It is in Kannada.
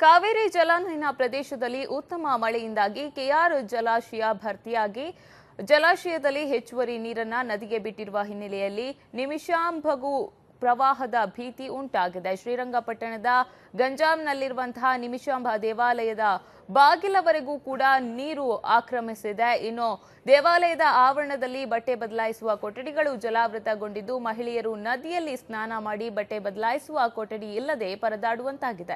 ಕಾವೇರಿ ಜಲಾನಯನ ಪ್ರದೇಶದಲ್ಲಿ ಉತ್ತಮ ಮಳೆಯಿಂದಾಗಿ ಕೆಆರ್ ಜಲಾಶಯ ಭರ್ತಿಯಾಗಿ ಜಲಾಶಯದಲ್ಲಿ ಹೆಚ್ಚುವರಿ ನೀರನ್ನ ನದಿಗೆ ಬಿಟ್ಟಿರುವ ಹಿನ್ನೆಲೆಯಲ್ಲಿ ನಿಮಿಷಾಂಭಗು ಪ್ರವಾಹದ ಭೀತಿ ಉಂಟಾಗಿದೆ ಶ್ರೀರಂಗಪಟ್ಟಣದ ಗಂಜಾಂನಲ್ಲಿರುವಂತಹ ನಿಮಿಷಾಂಬ ದೇವಾಲಯದ ಬಾಗಿಲವರೆಗೂ ಕೂಡ ನೀರು ಆಕ್ರಮಿಸಿದೆ ಇನ್ನು ದೇವಾಲಯದ ಆವರಣದಲ್ಲಿ ಬಟ್ಟೆ ಬದಲಾಯಿಸುವ ಕೊಠಡಿಗಳು ಜಲಾವೃತಗೊಂಡಿದ್ದು ಮಹಿಳೆಯರು ನದಿಯಲ್ಲಿ ಸ್ನಾನ ಮಾಡಿ ಬಟ್ಟೆ ಬದಲಾಯಿಸುವ ಕೊಠಡಿ ಇಲ್ಲದೆ ಪರದಾಡುವಂತಾಗಿದೆ